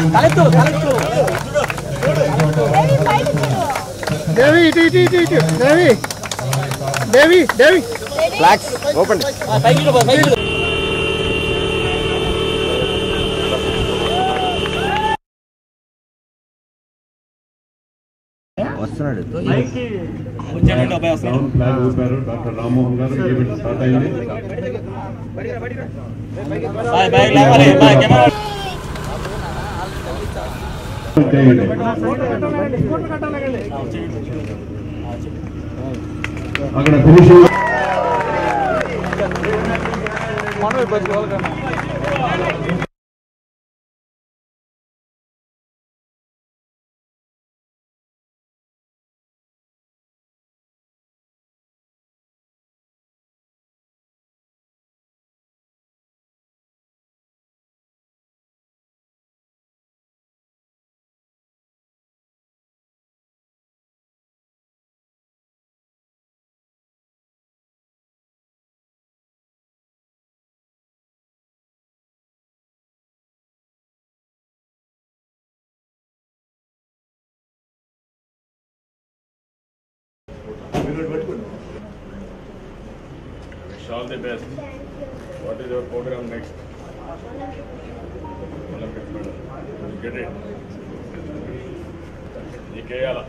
దేవి ఇటు ఇటు ఇటు ఇటు దేవి దేవి దేవి ఫ్లాగ్స్ ఓపెన్ వస్తున్నాడు డౌన్ ఫ్లాగ్ ఊపారు డాక్టర్ రామ్మోహన్ గారు ఈవెంట్ స్టార్ట్ అయింది చేయండి అక్కడ finishing Wish all the best. What is your program next? Olympics medal. You Get it. నీకేయాలా